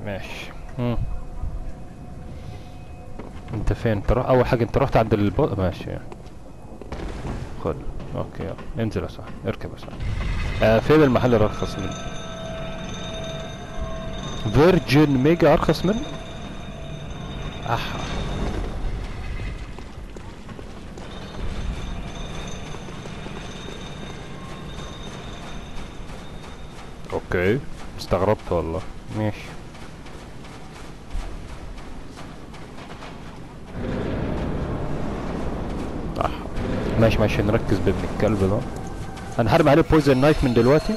ماشي مم. انت فين انت روح اول حاجه انت رحت عند البو ماشي خد اوكي يلا انزل يا صاحبي اركب يا صاحبي آه فين المحل الارخص منه فيرجن ميجا ارخص منه احا اوكي استغربت والله ماشي احا ماشي ماشي نركز بابن الكلب ده انا هرمي عليه بويزن نايف من دلوقتي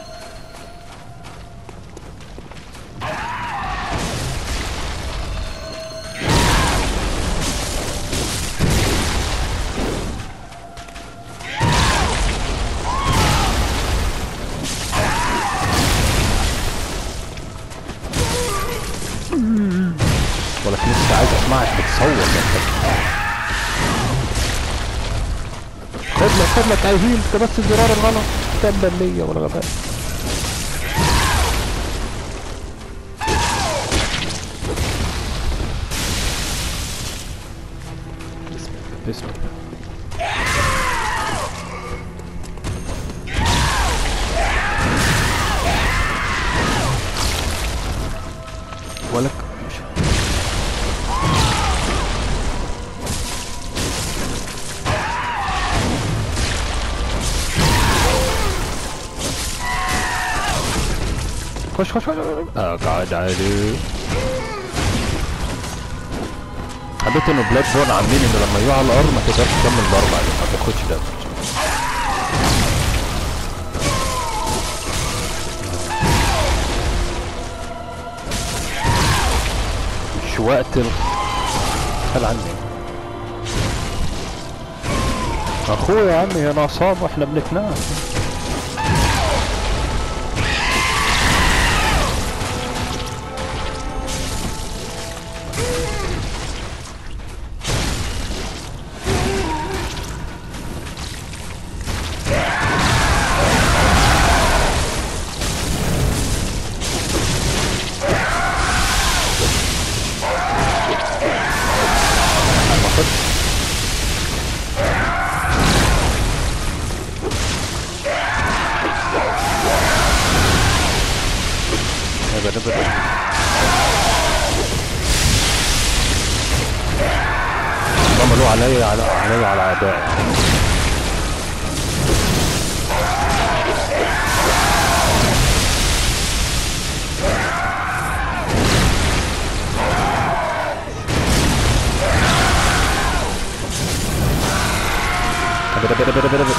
ولكن لسه عايز اسمعك بتصوت انت خد لك خد لك اي هيل انت بس الزرار الغلط تبا ليا ولا غباء بسم الله بسم الله ولك مش خش خش خش اقعد عليه حبيت انه بلاد بون عاملين انه لما يقع على الارض ما تقدرش تكمل ضرب عليه ما تاخدش دامج مش وقت ال... خل عني اخويا يا عمي انا عصام واحنا بنتنام ما خدش نبقى نبقى عملوا علي على علي على اعدائي بدا بدا بدا بدا بدا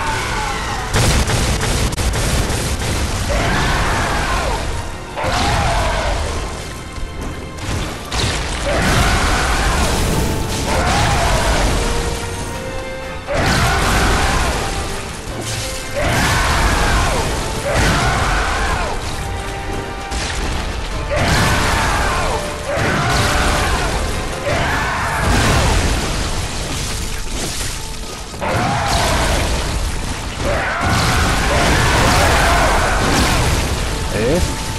ايه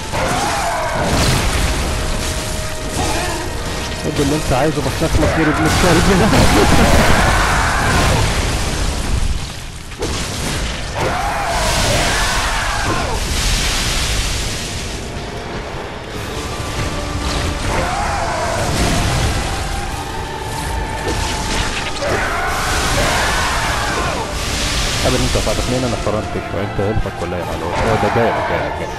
خد اللي انت عايزه بس نخلص من ابن الكلب ده قبل انت صعبتنين انا فرنتش وانت هلفك ولا ايه حلو هو ده جاي جاي جاي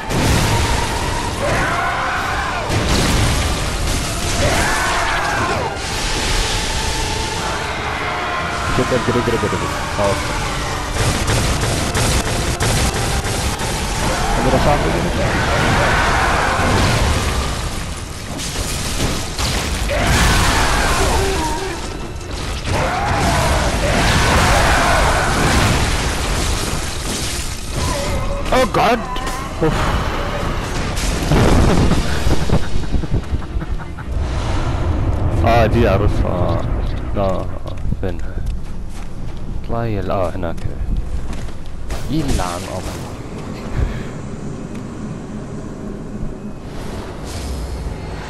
كده كده كده كده كده اه كده صعب كده اقعد اوف اه دي اعرفها اه لا فينها اطلعي اه هناك يلعن الله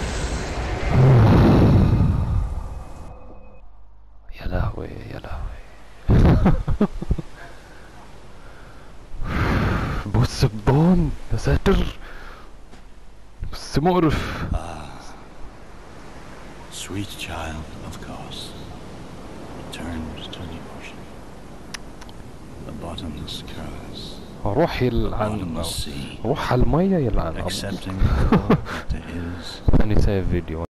لهوي يا لهوي بص الضان يا ساتر بس مقرف Sweet child of course, turned to the ocean. The bottomless curse, روح يلعن bottomless sea, روح على المية يلعن accepting the world to his ثاني سايف فيديو